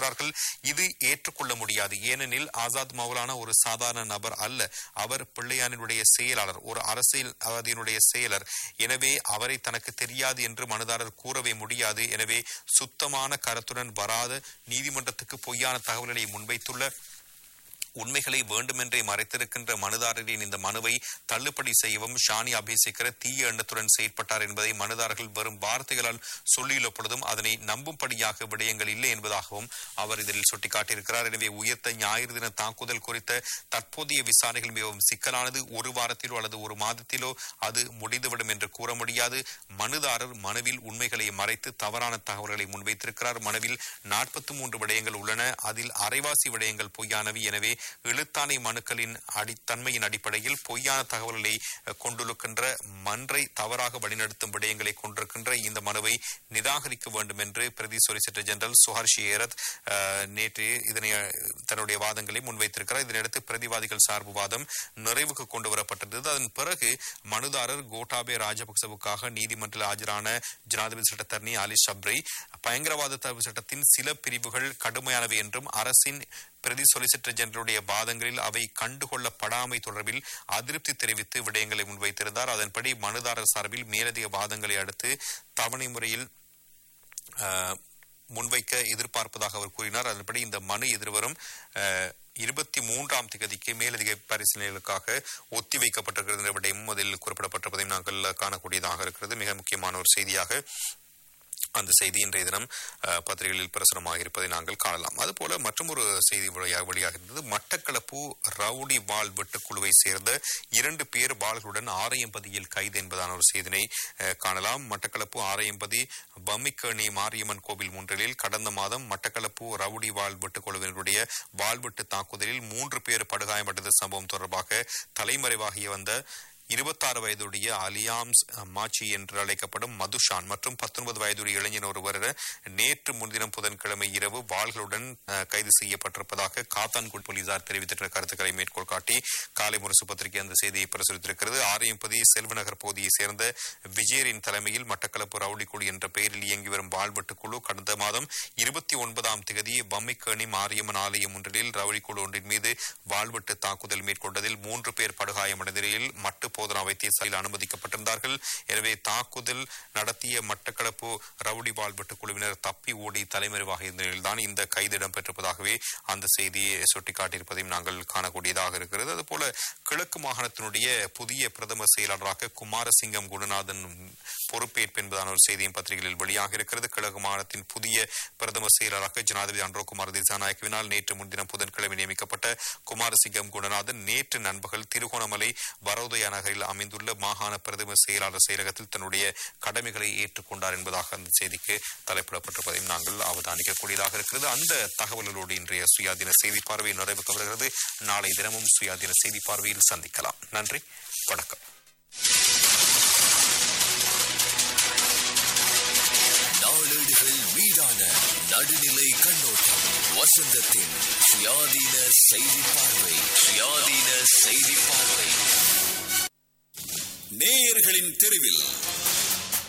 தெரிவித்திருக்கிறார்கள் இது ஏற்றுக்கொள்ள முடியாது ஏனெனில் ஆசாத் மௌலானா ஒரு சாதாரண நபர் அல்ல அவர் பிள்ளையானினுடைய செயலாளர் ஒரு அரசியல்வாதியினுடைய செயலர் எனவே அவரை தனக்கு தெரியாது என்று மனுதாரர் கூறவே முடியாது எனவே சுத்தமான கருத்துடன் வராத நீதிமன்றத்துக்கு பொய்யான தகவல்களை முன்வைத்துள்ள உண்மைகளை வேண்டுமென்றே மறைத்திருக்கின்ற மனுதாரரின் இந்த மனுவை தள்ளுபடி செய்யவும் ஷானி அபிஷேகர தீய எண்ணத்துடன் செயற்பட்டார் என்பதை மனுதாரர்கள் வெறும் வார்த்தைகளால் சொல்லியுள்ள பொழுதும் அதனை நம்பும்படியாக விடயங்கள் இல்லை என்பதாகவும் அவர் இதில் சுட்டிக்காட்டியிருக்கிறார் எனவே உயர்த்த ஞாயிறு தின தாக்குதல் குறித்த தற்போதைய விசாரணைகள் மிகவும் சிக்கலானது ஒரு வாரத்திலோ அல்லது ஒரு மாதத்திலோ அது முடிந்துவிடும் என்று கூற முடியாது மனுதாரர் மனுவில் உண்மைகளை மறைத்து தவறான தகவல்களை முன்வைத்திருக்கிறார் மனுவில் நாற்பத்தி மூன்று விடயங்கள் உள்ளன அதில் அரைவாசி விடயங்கள் பொய்யானவை எனவே எழுத்தாணை மனுக்களின் அடித்தன்மையின் அடிப்படையில் பொய்யான தகவல்களை அஹ், கொண்டிருக்கின்ற மன்றை தவறாக வழிநடத்தும் விடயங்களை கொண்டிருக்கின்ற இந்த மனுவை நிராகரிக்க வேண்டும் என்று பிரதி சொலிசிட்டர் ஜெனரல் சுஹர்ஷி ஏரத் அஹ், நேற்று இதனை அஹ், தன்னுடைய வாதங்களை முன்வைத்திருக்கிறார் இதனையடுத்து பிரதிவாதிகள் சார்பு வாதம் நிறைவுக்கு கொண்டு வரப்பட்டிருந்தது அதன் பிறகு மனுதாரர் கோட்டாபே ராஜபக்சவுக்காக நீதிமன்றில் ஆஜரான ஜனாதிபதி சட்டத்தரணி அலி ஷப்ரி பயங்கரவாத தடுப்பு சட்டத்தின் சில பிரிவுகள் கடுமையானவை என்றும் அரசின் பிரதி சொலிசிட்டர் ஜெனரலுடைய வாதங்களில் அவை கண்டுகொள்ளப்படாமை தொடர்பில் அதிருப்தி தெரிவித்து விடயங்களை முன்வைத்திருந்தார் அதன்படி மனுதாரர் சார்பில் மேலதிக வாதங்களை அடுத்து தவணை முறையில் அஹ், முன்வைக்க எதிர்பார்ப்பதாக அவர் கூறினார் அதன்படி இந்த மனு எதிர்வரும் அஹ், இருபத்தி மூன்றாம் திகதிக்கு மேலதிக பரிசீலனைகளுக்காக ஒத்திவைக்கப்பட்டிருக்கிறது என்ற விடயமும் அதில் குறிப்பிடப்பட்டிருப்பதையும் நாங்கள் காணக்கூடியதாக இருக்கிறது மிக முக்கியமான ஒரு செய்தியாக அந்த செய்தி இன்றைய தினம் அஹ், பத்திரிகைகளில் பிரசுரமாக இருப்பதை நாங்கள் காணலாம் அதுபோல மற்றொரு செய்தி வழியாக வெளியாக இருந்தது மட்டக்களப்பு ரவுடி வாள் வெட்டுக்குழுவை சேர்ந்த இரண்டு பேர் வாள்களுடன் ஆரையம்பதியில் கைது என்பதான ஒரு செய்தினை அஹ், காணலாம் மட்டக்களப்பு ஆரையம்பதி பம்மிக்கணி மாரியம்மன் கோவில் முன்றலில் கடந்த மாதம் மட்டக்களப்பு ரவுடி வாள் வெட்டுக்குழுவினருடைய வாள்வெட்டு தாக்குதலில் மூன்று பேர் படுகாயப்பட்டது சம்பவம் தொடர்பாக தலைமறைவாகி வந்த இருபத்தாறு வயதுடைய அலியாம்ஸ் மாச்சி என்று அழைக்கப்படும் மதுஷான் மற்றும் பத்தொன்பது வயதுடைய இளைஞர் ஒருவர் நேற்று முன்தினம் புதன்கிழமை இரவு வாள்களுடன் அஹ், கைது செய்யப்பட்டிருப்பதாக காத்தான்குடி போலீசார் தெரிவித்திருக்கிற கருத்துக்களை மேற்கோள் காட்டி காலை முரசு பத்திரிகை அந்த செய்தியை பிரசுரித்திருக்கிறது ஆரையம்பதி செல்வநகர் பகுதியைச் சேர்ந்த விஜயரின் தலைமையில் மட்டக்களப்பு ரவுடி குழு என்ற பெயரில் இயங்கி வரும் வாழ்வெட்டு குழு கடந்த மாதம் இருபத்தி ஒன்பதாம் தேதி பம்மிக்கேணி மாரியம்மன் ஆலயம் ஒன்றில் ரவுடி குழு ஒன்றின் மீது வாழ்வெட்டு தாக்குதல் மேற்கொண்டதில் மூன்று பேர் படுகாயமடைந்த நிலையில் மட்டு போதனா வைத்தியசாலையில் அனுமதிக்கப்பட்டிருந்தார்கள் எனவே தாக்குதல் நடத்திய மட்டக்களப்பு ரவுடி வாழ்வெட்டு குழுவினர் தப்பி ஓடி தலைமறைவாக இருந்த நிலையில்தான் இந்த கைது இடம்பெற்றிருப்பதாகவே அந்த செய்தியை சுட்டிக்காட்டியிருப்பதையும் நாங்கள் காணக்கூடியதாக இருக்கிறது அதுபோல கிழக்கு மாகாணத்தினுடைய புதிய பிரதம செயலாளராக குமாரசிங்கம் குணநாதன் பொறுப்பேற்பு என்பதான ஒரு செய்தியும் பத்திரிகைகளில் வெளியாக இருக்கிறது கிழக்கு மாகாணத்தின் புதிய பிரதம செயலாளராக ஜனாதிபதி அன்றோகுமார் திசாநாயக்கவினால் நேற்று முன்தினம் புதன்கிழமை நியமிக்கப்பட்ட குமாரசிங்கம் குணநாதன் நேற்று நண்பகல் திருகோணமலை வரோதயா நகரில் அமைந்துள்ள மாகாண பிரதம செயலாளர் செயலகத்தில் தன்னுடைய கடமைகளை ஏற்றுக்கொண்டார் என்பதாக அந்த செய்திக்கு தலைப்பிடப்பட்டிருப்பதையும் நாங்கள் அவதானிக்கக்கூடியதாக இருக்கிறது அந்த தகவல்களோடு இன்றைய சுயாதீன செய்தி பார்வை நிறைவுக்கு வருகிறது நாளை தினமும் சுயாதீன செய்தி பார்வையில் சந்திக்கலாம் நன்றி வணக்கம் நாளேடுகள் மீதான நடுநிலை கண்ணோட்டம் வசந்தத்தின் சுயாதீன செய்தி பார்வை சுயாதீன செய்தி பார்வை நேயர்களின் தெருவில்